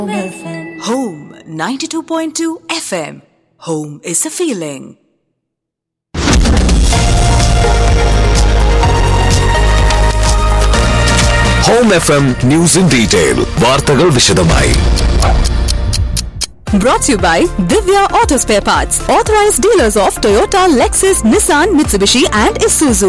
Home 92.2 FM. Home is a feeling. Home F M news in detail വാർത്തകൾ വിശദമായി Brought to you by Divya Auto Spare Parts, authorized dealers of Toyota, Lexus, Nissan, Mitsubishi, and Isuzu.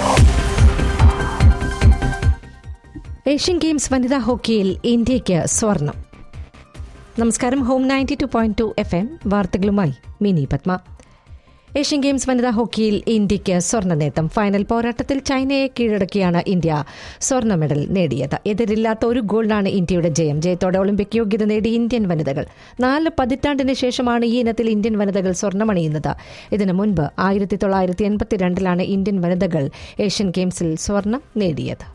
Asian games വനിതാ ഹോക്കിയിൽ ഇന്ത്യയ്ക്ക് സ്വർണം നമസ്കാരം home ninety two point two F M വാർത്തകളുമായി Mini Padma Asian games വനിതാ ഹോക്കിയിൽ ഇന്ത്യയ്ക്ക് സ്വർണ്ണ നേട്ടം ഫൈനൽ പോരാട്ടത്തിൽ ചൈനയെ കീഴടക്കിയാണ് ഇന്ത്യ സ്വർണ്ണ മെഡൽ നേടിയത് എതിരില്ലാത്ത ഒരു ഗോളിനാണ് ഇന്ത്യയുടെ ജയം ജയത്തോടെ ഒളിമ്പിക് യോഗ്യത നേടി ഇന്ത്യൻ വനിതകൾ നാല് പതിറ്റാണ്ടിന് ശേഷമാണ് ഈ ഇനത്തിൽ ഇന്ത്യൻ വനിതകൾ സ്വർണ്ണമണിയുന്നത് ഇതിനു മുൻപ് ആയിരത്തി തൊള്ളായിരത്തി എൺപത്തിരണ്ടിലാണ് ഇന്ത്യൻ വനിതകൾ ഏഷ്യൻ ഗെയിംസിൽ സ്വർണം നേടിയത്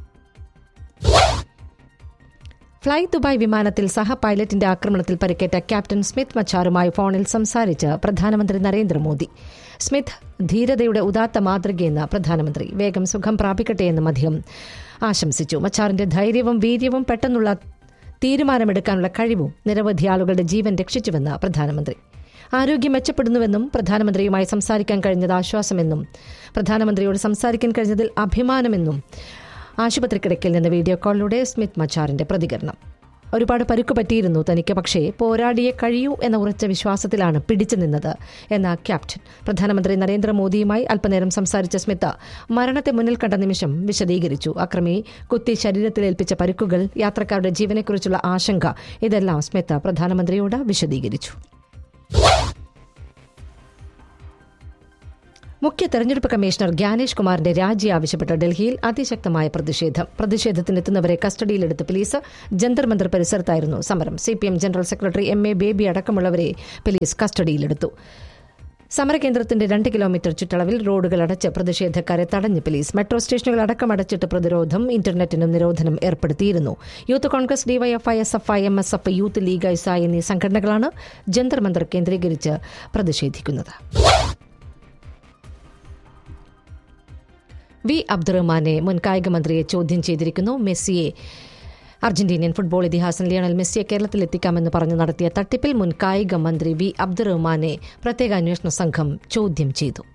ഫ്ലൈ ദുബായ് വിമാനത്തിൽ സഹ പൈലറ്റിന്റെ ആക്രമണത്തിൽ പരിക്കേറ്റ ക്യാപ്റ്റൻ സ്മിത്ത് മച്ചാറുമായി ഫോണിൽ സംസാരിച്ച് പ്രധാനമന്ത്രി നരേന്ദ്രമോദി സ്മിത്ത് ധീരതയുടെ ഉദാത്ത മാതൃകയെന്ന് പ്രധാനമന്ത്രി വേഗം സുഖം പ്രാപിക്കട്ടെയെന്നും അദ്ദേഹം ആശംസിച്ചു മച്ചാറിന്റെ ധൈര്യവും വീര്യവും പെട്ടെന്നുള്ള തീരുമാനമെടുക്കാനുള്ള കഴിവും നിരവധി ആളുകളുടെ ജീവൻ രക്ഷിച്ചുവെന്ന് പ്രധാനമന്ത്രി ആരോഗ്യം മെച്ചപ്പെടുന്നുവെന്നും പ്രധാനമന്ത്രിയുമായി സംസാരിക്കാൻ കഴിഞ്ഞത് ആശ്വാസമെന്നും പ്രധാനമന്ത്രിയോട് സംസാരിക്കാൻ കഴിഞ്ഞതിൽ അഭിമാനമെന്നും ആശുപത്രി കിടക്കിൽ നിന്ന് വീഡിയോ കോളിലൂടെ സ്മിത്ത് മച്ചാറിന്റെ പ്രതികരണം ഒരുപാട് പരുക്ക് പറ്റിയിരുന്നു തനിക്ക് പക്ഷേ പോരാടിയേ കഴിയൂ എന്ന ഉറച്ച വിശ്വാസത്തിലാണ് പിടിച്ചു നിന്നത് എന്ന ക്യാപ്റ്റൻ പ്രധാനമന്ത്രി നരേന്ദ്രമോദിയുമായി അല്പനേരം സംസാരിച്ച സ്മിത്ത മരണത്തെ മുന്നിൽ കണ്ട നിമിഷം വിശദീകരിച്ചു അക്രമി കുത്തി ശരീരത്തിലേൽപ്പിച്ച പരുക്കുകൾ യാത്രക്കാരുടെ ജീവനെക്കുറിച്ചുള്ള ആശങ്ക ഇതെല്ലാം സ്മിത്ത പ്രധാനമന്ത്രിയോട് വിശദീകരിച്ചു മുഖ്യ തെരഞ്ഞെടുപ്പ് കമ്മീഷണർ ഗ്യാനേഷ് കുമാറിന്റെ രാജി ആവശ്യപ്പെട്ട് ഡൽഹിയിൽ അതിശക്തമായ പ്രതിഷേധം പ്രതിഷേധത്തിനെത്തുന്നവരെ കസ്റ്റഡിയിലെടുത്ത് പോലീസ് ജന്തർ മന്ദർ പരിസരത്തായിരുന്നു സമരം CPM general secretary M A Baby അടക്കമുള്ളവരെ പോലീസ് കസ്റ്റഡിയിലെടുത്തു സമരകേന്ദ്രത്തിന്റെ രണ്ട് കിലോമീറ്റർ ചുറ്റളവിൽ റോഡുകൾ അടച്ച് പ്രതിഷേധക്കാരെ തടഞ്ഞ് പോലീസ് മെട്രോ സ്റ്റേഷനുകൾ അടക്കം അടച്ചിട്ട് പ്രതിരോധം ഇന്റർനെറ്റിനും നിരോധനം ഏർപ്പെടുത്തിയിരുന്നു youth Congress DYFI S F I M S F youth league AISA എന്നീ സംഘടനകളാണ് ജന്തർ മന്ദർ കേന്ദ്രീകരിച്ച് പ്രതിഷേധിക്കുന്നത് വി അബ്ദുറഹ്മാനെ മുൻ കായിക മന്ത്രിയെ ചോദ്യം ചെയ്തിരിക്കുന്നു മെസ്സിയെ അർജന്റീനിയൻ ഫുട്ബോൾ ഇതിഹാസം ലിയണൽ മെസ്സിയെ കേരളത്തിൽ എത്തിക്കാമെന്ന് പറഞ്ഞു നടത്തിയ തട്ടിപ്പിൽ മുൻ കായിക മന്ത്രി വി അബ്ദുറഹ്മാനെ പ്രത്യേക അന്വേഷണ സംഘം ചോദ്യം ചെയ്തു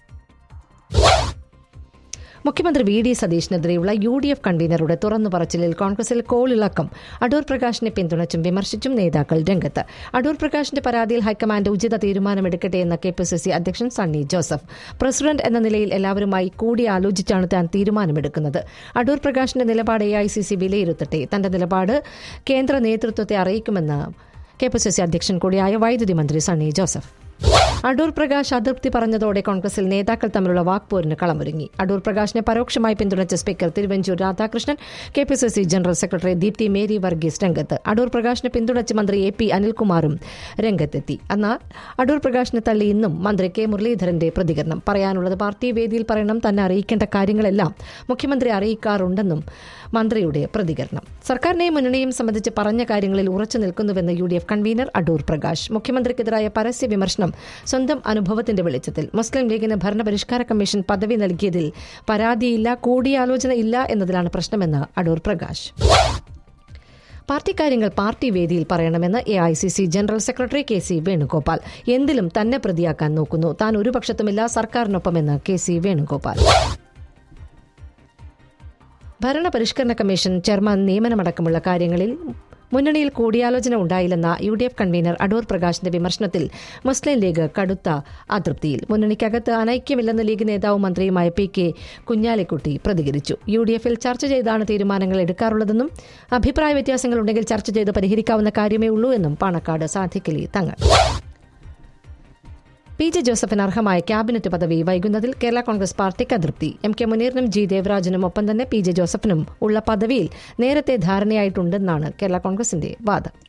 മുഖ്യമന്ത്രി വി ഡി സതീഷിനെതിരെയുള്ള യു ഡി എഫ് കൺവീനറുടെ തുറന്നു പറച്ചിലിൽ കോൺഗ്രസിൽ കോളിളക്കം അടൂർ പ്രകാശിനെ പിന്തുണച്ചും വിമർശിച്ചും നേതാക്കൾ രംഗത്ത് അടൂർ പ്രകാശിന്റെ പരാതിയിൽ ഹൈക്കമാൻഡ് ഉചിത തീരുമാനമെടുക്കട്ടെ എന്ന കെ പി സി സി അധ്യക്ഷൻ സണ്ണി ജോസഫ് പ്രസിഡന്റ് എന്ന നിലയിൽ എല്ലാവരുമായി കൂടിയാലോചിച്ചാണ് താൻ തീരുമാനമെടുക്കുന്നത് അടൂർ പ്രകാശിന്റെ നിലപാട് എ ഐ സി സി വിലയിരുത്തട്ടെ തന്റെ നിലപാട് കേന്ദ്ര നേതൃത്വത്തെ അറിയിക്കുമെന്ന് കെ പി സി സി അധ്യക്ഷൻ കൂടിയായ വൈദ്യുതി മന്ത്രി സണ്ണി ജോസഫ് അടൂർ പ്രകാശ് അതൃപ്തി പറഞ്ഞതോടെ കോൺഗ്രസിൽ നേതാക്കൾ തമ്മിലുള്ള വാക്പോരിന് കളമൊരുങ്ങി അടൂർ പ്രകാശിനെ പരോക്ഷമായി പിന്തുണച്ച speaker Thiruvanchoor Radhakrishnan K P C C general secretary Deepthi Mary Varghese രംഗത്ത് അടൂർ പ്രകാശിനെ പിന്തുണച്ച് മന്ത്രി എ പി അനിൽകുമാറും രംഗത്തെത്തി എന്നാൽ അടൂർ പ്രകാശിനെ തള്ളി ഇന്നും മന്ത്രി കെ മുരളീധരന്റെ പ്രതികരണം പറയാനുള്ളത് പാർട്ടി വേദിയിൽ പറയണം തന്നെ അറിയിക്കേണ്ട കാര്യങ്ങളെല്ലാം മുഖ്യമന്ത്രി അറിയിക്കാറുണ്ടെന്നും മന്ത്രിയുടെ പ്രതികരണം സർക്കാരിനെയും മുന്നണിയും സംബന്ധിച്ച് പറഞ്ഞ കാര്യങ്ങളിൽ ഉറച്ചു നിൽക്കുന്നുവെന്ന് യു ഡി എഫ് കൺവീനർ അടൂർ പ്രകാശ് മുഖ്യമന്ത്രിക്കെതിരായ പരസ്യ വിമർശനം സ്വന്തം അനുഭവത്തിന്റെ വെളിച്ചത്തിൽ മുസ്ലിം ലീഗിന് ഭരണപരിഷ്കാര കമ്മീഷൻ പദവി നൽകിയതിൽ പരാതിയില്ല കൂടിയാലോചന ഇല്ല എന്നതിലാണ് പ്രശ്നമെന്ന് അടൂർ പ്രകാശ് പാർട്ടി കാര്യങ്ങൾ പാർട്ടി വേദിയിൽ പറയണമെന്ന് A I C C general secretary K C Venugopal എന്തിലും തന്നെ പ്രതിയാക്കാൻ നോക്കുന്നു താൻ ഒരു പക്ഷത്തുമില്ല സർക്കാരിനൊപ്പമെന്ന് കെ സി വേണുഗോപാൽ ഭരണപരിഷ്കരണ കമ്മീഷൻ ചെയർമാൻ നിയമനമടക്കമുള്ള കാര്യങ്ങളിൽ മുന്നണിയിൽ കൂടിയാലോചന ഉണ്ടായില്ലെന്ന യു ഡി എഫ് കൺവീനർ അടൂർ പ്രകാശിന്റെ വിമർശനത്തിൽ മുസ്ലിം ലീഗ് കടുത്ത അതൃപ്തിയിൽ മുന്നണിക്കകത്ത് അനൈക്യമില്ലെന്ന് ലീഗ് നേതാവും മന്ത്രിയുമായ പി കെ കുഞ്ഞാലിക്കുട്ടി പ്രതികരിച്ചു യു ഡി എഫിൽ ചർച്ച ചെയ്താണ് തീരുമാനങ്ങൾ എടുക്കാറുള്ളതെന്നും അഭിപ്രായ വ്യത്യാസങ്ങൾ ഉണ്ടെങ്കിൽ ചർച്ച ചെയ്ത് പരിഹരിക്കാവുന്ന കാര്യമേ ഉള്ളൂ എന്നും പാണക്കാട് സാധിക്കലി തങ്ങൾ പി ജെ ജോസഫിന് അർഹമായ ക്യാബിനറ്റ് പദവി വൈകുന്നതിൽ കേരള കോൺഗ്രസ് പാർട്ടിക്ക് അതൃപ്തി എം കെ മുനീറിനും ജി ദേവരാജനും ഒപ്പം തന്നെ പി ജെ ജോസഫിനും ഉള്ള പദവിയിൽ നേരത്തെ ധാരണയായിട്ടുണ്ടെന്നാണ് കേരള കോൺഗ്രസിന്റെ വാദം